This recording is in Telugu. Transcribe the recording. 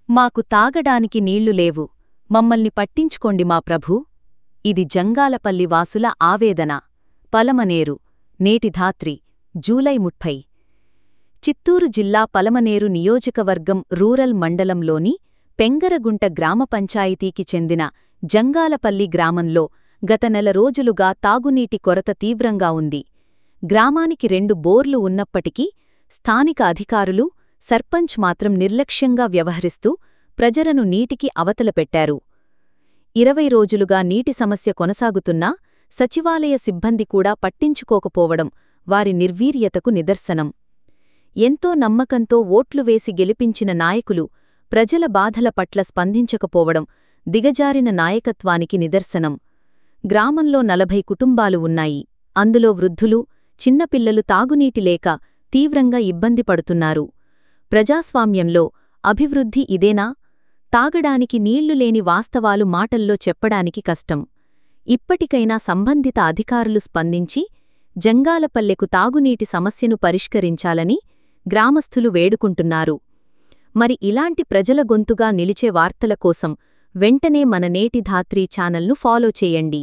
మాకు తాగడానికి నీళ్లు లేవు మమ్మల్ని పట్టించుకోండి మా ప్రభూ ఇది జంగాలపల్లి వాసుల ఆవేదన పలమనేరు నేటి ధాత్రి జూలై ముప్పై చిత్తూరు జిల్లా పలమనేరు నియోజకవర్గం రూరల్ మండలంలోని పెంగరగుంట గ్రామ పంచాయతీకి చెందిన జంగాలపల్లి గ్రామంలో గత నెల రోజులుగా తాగునీటి కొరత తీవ్రంగా ఉంది గ్రామానికి రెండు బోర్లు ఉన్నప్పటికీ స్థానిక అధికారులు సర్పంచ్ మాత్రం నిర్లక్ష్యంగా వ్యవహరిస్తూ ప్రజలను నీటికి అవతలపెట్టారు ఇరవై రోజులుగా నీటి సమస్య కొనసాగుతున్నా సచివాలయ సిబ్బంది కూడా పట్టించుకోకపోవడం వారి నిర్వీర్యతకు నిదర్శనం ఎంతో నమ్మకంతో ఓట్లు వేసి గెలిపించిన నాయకులు ప్రజల బాధల పట్ల స్పందించకపోవడం దిగజారిన నాయకత్వానికి నిదర్శనం గ్రామంలో నలభై కుటుంబాలు ఉన్నాయి అందులో వృద్ధులు చిన్నపిల్లలు తాగునీటి లేక తీవ్రంగా ఇబ్బంది పడుతున్నారు ప్రజాస్వామ్యంలో అభివృద్ధి ఇదేనా తాగడానికి నీళ్లు లేని వాస్తవాలు మాటల్లో చెప్పడానికి కష్టం ఇప్పటికైనా సంబంధిత అధికారులు స్పందించి జంగాలపల్లెకు తాగునీటి సమస్యను పరిష్కరించాలని గ్రామస్థులు వేడుకుంటున్నారు మరి ఇలాంటి ప్రజల గొంతుగా నిలిచే వార్తల కోసం వెంటనే మన నేటి ధాత్రీ ఛానల్ను ఫాలో చేయండి